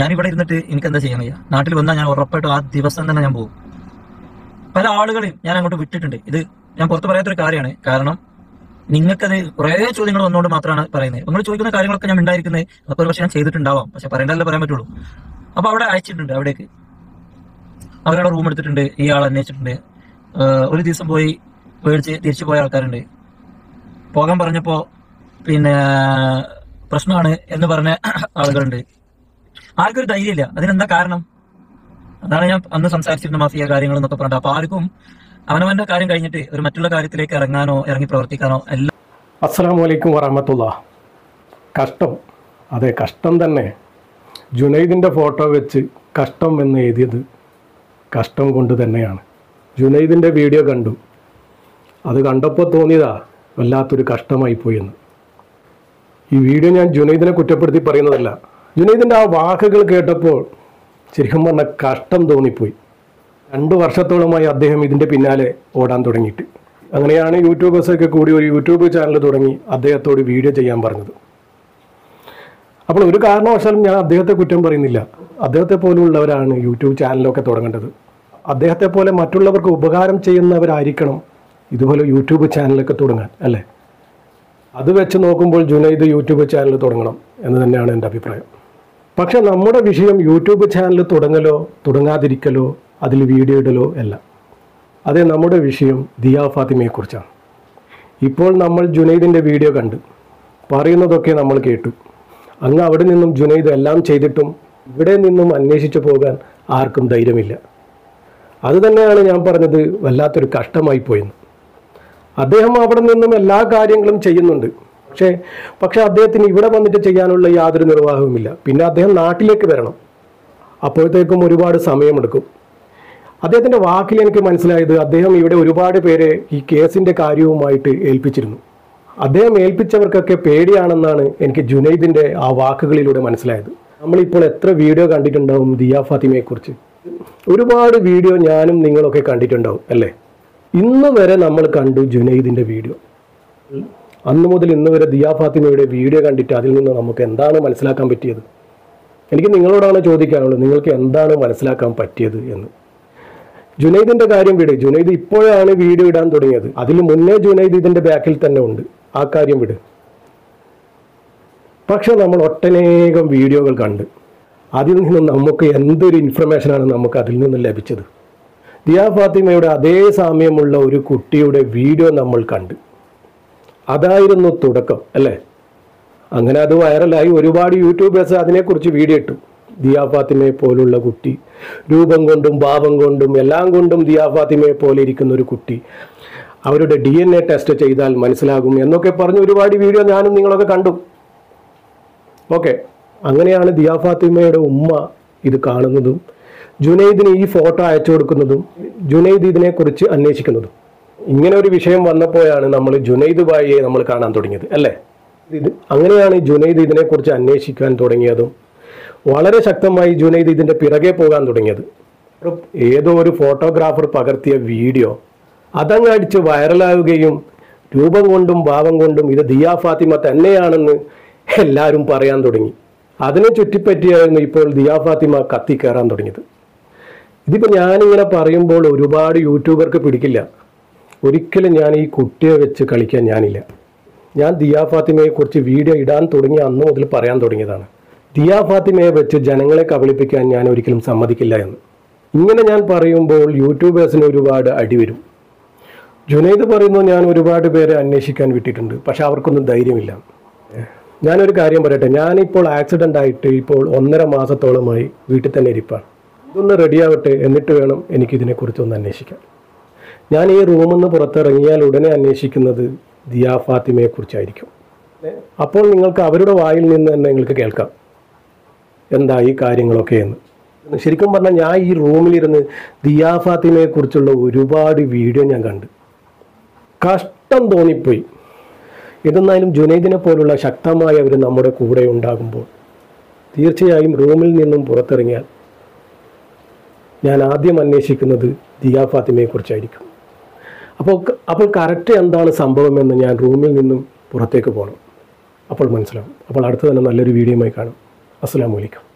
ഞാൻ ഇവിടെ ഇരുന്നിട്ട് എനിക്ക് എന്താ ചെയ്യാൻ വയ്യ നാട്ടിൽ വന്നാൽ ഞാൻ ഉറപ്പായിട്ടും ആ ദിവസം തന്നെ ഞാൻ പോകും പല ആളുകളെയും ഞാൻ അങ്ങോട്ട് വിട്ടിട്ടുണ്ട് ഇത് ഞാൻ പുറത്ത് പറയാത്തൊരു കാര്യമാണ് കാരണം നിങ്ങൾക്കത് കുറേ ചോദ്യങ്ങൾ വന്നുകൊണ്ട് മാത്രമാണ് പറയുന്നത് നിങ്ങൾ ചോദിക്കുന്ന കാര്യങ്ങളൊക്കെ ഞാൻ ഉണ്ടായിരിക്കുന്നത് അതൊക്കെ ഒരു പക്ഷേ ഞാൻ ചെയ്തിട്ടുണ്ടാവാം പക്ഷെ പറയേണ്ടതല്ലേ പറയാൻ പറ്റുള്ളൂ അപ്പൊ അവിടെ അയച്ചിട്ടുണ്ട് അവിടേക്ക് അവരവിടെ റൂം എടുത്തിട്ടുണ്ട് ഈ ആൾ അന്വേഷിച്ചിട്ടുണ്ട് ഏഹ് ഒരു ദിവസം പോയി പേടിച്ച് തിരിച്ചു പോയ ആൾക്കാരുണ്ട് പോകാൻ പറഞ്ഞപ്പോ പിന്നെ പ്രശ്നമാണ് എന്ന് പറഞ്ഞ ആളുകളുണ്ട് ആർക്കും ഒരു ധൈര്യമില്ല അതിനെന്താ കാരണം അതാണ് ഞാൻ അന്ന് സംസാരിച്ചിരുന്ന മാഫിയ കാര്യങ്ങൾ എന്നൊക്കെ പറഞ്ഞത് അപ്പൊ ആർക്കും അവനവന്റെ കാര്യം കഴിഞ്ഞിട്ട് ഒരു മറ്റുള്ള കാര്യത്തിലേക്ക് ഇറങ്ങാനോ ഇറങ്ങി പ്രവർത്തിക്കാനോ എല്ലാം അസ്സാം വലൈക്കും വറഹമത്തുള്ള കഷ്ടം അതെ കഷ്ടം തന്നെ ജുനൈദിൻ്റെ ഫോട്ടോ വെച്ച് കഷ്ടം എന്ന് എഴുതിയത് കഷ്ടം കൊണ്ട് തന്നെയാണ് ജുനൈദിൻ്റെ വീഡിയോ കണ്ടു അത് കണ്ടപ്പോൾ തോന്നിയതാ വല്ലാത്തൊരു കഷ്ടമായി പോയെന്ന് ഈ വീഡിയോ ഞാൻ ജുനൈദിനെ കുറ്റപ്പെടുത്തി പറയുന്നതല്ല ജുനൈദിൻ്റെ ആ വാക്കുകൾ കേട്ടപ്പോൾ ശരിക്കും പറഞ്ഞാൽ കഷ്ടം തോന്നിപ്പോയി രണ്ട് വർഷത്തോളമായി അദ്ദേഹം ഇതിൻ്റെ പിന്നാലെ ഓടാൻ തുടങ്ങിയിട്ട് അങ്ങനെയാണ് യൂട്യൂബേഴ്സൊക്കെ കൂടി ഒരു യൂട്യൂബ് ചാനൽ തുടങ്ങി അദ്ദേഹത്തോട് വീഡിയോ ചെയ്യാൻ പറഞ്ഞത് അപ്പോൾ ഒരു കാരണവശാലും ഞാൻ അദ്ദേഹത്തെ കുറ്റം പറയുന്നില്ല അദ്ദേഹത്തെ പോലുള്ളവരാണ് യൂട്യൂബ് ചാനലൊക്കെ തുടങ്ങേണ്ടത് അദ്ദേഹത്തെ പോലെ മറ്റുള്ളവർക്ക് ഉപകാരം ചെയ്യുന്നവരായിരിക്കണം ഇതുപോലെ യൂട്യൂബ് ചാനലൊക്കെ തുടങ്ങാൻ അല്ലേ അത് വെച്ച് നോക്കുമ്പോൾ ജുനൈദ് യൂട്യൂബ് ചാനൽ തുടങ്ങണം എന്ന് തന്നെയാണ് എൻ്റെ അഭിപ്രായം പക്ഷെ നമ്മുടെ വിഷയം യൂട്യൂബ് ചാനൽ തുടങ്ങലോ തുടങ്ങാതിരിക്കലോ അതിൽ വീഡിയോ ഇടലോ അല്ല അതെ നമ്മുടെ വിഷയം ദിയ ഫാത്തിമയെക്കുറിച്ചാണ് ഇപ്പോൾ നമ്മൾ ജുനൈദിൻ്റെ വീഡിയോ കണ്ട് പറയുന്നതൊക്കെ നമ്മൾ കേട്ടു അങ്ങ് അവിടെ നിന്നും ജുനൈദ് എല്ലാം ചെയ്തിട്ടും ഇവിടെ നിന്നും അന്വേഷിച്ചു പോകാൻ ആർക്കും ധൈര്യമില്ല അത് തന്നെയാണ് ഞാൻ പറഞ്ഞത് വല്ലാത്തൊരു കഷ്ടമായി പോയെന്ന് അദ്ദേഹം അവിടെ നിന്നും എല്ലാ കാര്യങ്ങളും ചെയ്യുന്നുണ്ട് പക്ഷേ പക്ഷേ അദ്ദേഹത്തിന് ഇവിടെ വന്നിട്ട് ചെയ്യാനുള്ള യാതൊരു നിർവാഹവുമില്ല പിന്നെ അദ്ദേഹം നാട്ടിലേക്ക് വരണം അപ്പോഴത്തേക്കും ഒരുപാട് സമയമെടുക്കും അദ്ദേഹത്തിന്റെ വാക്കിൽ എനിക്ക് മനസ്സിലായത് അദ്ദേഹം ഇവിടെ ഒരുപാട് പേരെ ഈ കേസിന്റെ കാര്യവുമായിട്ട് ഏൽപ്പിച്ചിരുന്നു അദ്ദേഹം ഏൽപ്പിച്ചവർക്കൊക്കെ പേടിയാണെന്നാണ് എനിക്ക് ജുനൈദിന്റെ ആ വാക്കുകളിലൂടെ മനസ്സിലായത് നമ്മളിപ്പോൾ എത്ര വീഡിയോ കണ്ടിട്ടുണ്ടാവും ദിയ ഫാത്തിമയെ കുറിച്ച് ഒരുപാട് വീഡിയോ ഞാനും നിങ്ങളൊക്കെ കണ്ടിട്ടുണ്ടാവും അല്ലേ ഇന്ന് വരെ നമ്മൾ കണ്ടു ജുനൈദിന്റെ വീഡിയോ അന്ന് മുതൽ ഇന്ന് വരെ ദിയ ഫാത്തിമയുടെ വീഡിയോ കണ്ടിട്ട് അതിൽ നിന്ന് നമുക്ക് എന്താണ് മനസ്സിലാക്കാൻ പറ്റിയത് എനിക്ക് നിങ്ങളോടാണ് ചോദിക്കാനുള്ളത് നിങ്ങൾക്ക് എന്താണ് മനസ്സിലാക്കാൻ പറ്റിയത് എന്ന് ജുനൈദിന്റെ കാര്യം വിട് ജുനൈദ് ഇപ്പോഴാണ് വീഡിയോ ഇടാൻ തുടങ്ങിയത് അതിൽ മുന്നേ ജുനൈദ് ഇതിന്റെ ബാക്കിൽ തന്നെ ഉണ്ട് ആ കാര്യം വിട് പക്ഷെ നമ്മൾ ഒട്ടനേകം വീഡിയോകൾ കണ്ട് അതിൽ നിന്ന് നമുക്ക് എന്തൊരു ഇൻഫർമേഷനാണ് നമുക്ക് അതിൽ നിന്ന് ലഭിച്ചത് ദിയ ഫാത്തിമയുടെ അതേ സാമ്യമുള്ള ഒരു കുട്ടിയുടെ വീഡിയോ നമ്മൾ കണ്ട് അതായിരുന്നു തുടക്കം അല്ലേ അങ്ങനെ അത് വൈറലായി ഒരുപാട് യൂട്യൂബേഴ്സ് അതിനെക്കുറിച്ച് വീഡിയോ ഇട്ടു ദിയ ഫാത്തിമയെ പോലുള്ള കുട്ടി രൂപം കൊണ്ടും ഭാവം കൊണ്ടും എല്ലാം കൊണ്ടും ദിയ ഫാത്തിമയെ പോലെ ഇരിക്കുന്ന ഒരു കുട്ടി അവരുടെ ഡി എൻ എ ടെസ്റ്റ് ചെയ്താൽ മനസ്സിലാകും എന്നൊക്കെ പറഞ്ഞ് ഒരുപാട് വീഡിയോ ഞാനും നിങ്ങളൊക്കെ കണ്ടു ഓക്കെ അങ്ങനെയാണ് ദിയ ഫാത്തിമയുടെ ഉമ്മ ഇത് കാണുന്നതും ജുനൈദിന് ഈ ഫോട്ടോ അയച്ചു കൊടുക്കുന്നതും ജുനൈദ് ഇതിനെക്കുറിച്ച് അന്വേഷിക്കുന്നതും ഇങ്ങനെ ഒരു വിഷയം വന്നപ്പോഴാണ് നമ്മൾ ജുനൈദ് ബായിയെ നമ്മൾ കാണാൻ തുടങ്ങിയത് അല്ലേ ഇത് അങ്ങനെയാണ് ജുനൈദ് ഇതിനെക്കുറിച്ച് അന്വേഷിക്കാൻ തുടങ്ങിയതും വളരെ ശക്തമായി ജുനൈദ് ഇതിന്റെ പിറകെ പോകാൻ തുടങ്ങിയത് ഒരു- ഏതോ ഒരു ഫോട്ടോഗ്രാഫർ പകർത്തിയ വീഡിയോ അതങ്ങ് അടിച്ച് വൈറലാവുകയും രൂപം കൊണ്ടും ഭാവം കൊണ്ടും ഇത് ദിയ ഫാത്തിമ തന്നെയാണെന്ന് എല്ലാവരും പറയാൻ തുടങ്ങി അതിനെ ചുറ്റിപ്പറ്റിയായിരുന്നു ഇപ്പോൾ ദിയ ഫാത്തിമ കത്തി കയറാൻ തുടങ്ങിയത് ഇതിപ്പോൾ ഞാനിങ്ങനെ പറയുമ്പോൾ ഒരുപാട് യൂട്യൂബർക്ക് പിടിക്കില്ല ഒരിക്കലും ഞാൻ ഈ കുട്ടിയെ വെച്ച് കളിക്കാൻ ഞാനില്ല ഞാൻ ദിയ ഫാത്തിമയെ കുറിച്ച് വീഡിയോ ഇടാൻ തുടങ്ങിയ അന്ന് മുതൽ പറയാൻ തുടങ്ങിയതാണ് ദിയ ഫാത്തിമയെ വെച്ച് ജനങ്ങളെ കബളിപ്പിക്കാൻ ഞാൻ ഒരിക്കലും സമ്മതിക്കില്ല എന്ന് ഇങ്ങനെ ഞാൻ പറയുമ്പോൾ യൂട്യൂബേഴ്സിന് ഒരുപാട് അടി വരും ജുനൈദ് പറയുന്നു ഞാൻ ഒരുപാട് പേരെ അന്വേഷിക്കാൻ വിട്ടിട്ടുണ്ട് പക്ഷെ അവർക്കൊന്നും ധൈര്യമില്ല ഞാനൊരു കാര്യം പറയട്ടെ ഞാനിപ്പോൾ ആക്സിഡൻ്റ് ആയിട്ട് ഇപ്പോൾ ഒന്നര മാസത്തോളമായി വീട്ടിൽ തന്നെ ഇരിപ്പാണ് ഇതൊന്ന് റെഡിയാവട്ടെ എന്നിട്ട് വേണം എനിക്കിതിനെക്കുറിച്ചൊന്ന് അന്വേഷിക്കാൻ ഞാൻ ഈ റൂമിൽ നിന്ന് പുറത്തിറങ്ങിയാൽ ഉടനെ അന്വേഷിക്കുന്നത് ദിയ ഫാത്തിമയെ കുറിച്ചായിരിക്കും അപ്പോൾ നിങ്ങൾക്ക് അവരുടെ വായിൽ നിന്ന് തന്നെ നിങ്ങൾക്ക് കേൾക്കാം എന്താ ഈ കാര്യങ്ങളൊക്കെ എന്ന് ശരിക്കും പറഞ്ഞാൽ ഞാൻ ഈ റൂമിലിരുന്ന് ദിയ ഫാത്തിമയെ കുറിച്ചുള്ള ഒരുപാട് വീഡിയോ ഞാൻ കണ്ട് കഷ്ടം തോന്നിപ്പോയി ഇതെന്നാലും ജുനൈദിനെ പോലുള്ള ശക്തമായവർ നമ്മുടെ കൂടെ ഉണ്ടാകുമ്പോൾ തീർച്ചയായും റൂമിൽ നിന്നും പുറത്തിറങ്ങിയാൽ ഞാൻ ആദ്യം അന്വേഷിക്കുന്നത് ദിയ ഫാത്തിമയെ കുറിച്ചായിരിക്കും അപ്പോൾ അപ്പോൾ കറക്റ്റ് എന്താണ് സംഭവമെന്ന് ഞാൻ റൂമിൽ നിന്നും പുറത്തേക്ക് പോകണം അപ്പോൾ മനസ്സിലാവും അപ്പോൾ അടുത്ത് തന്നെ നല്ലൊരു വീഡിയോയുമായി കാണും അസ്സാം വലൈക്കും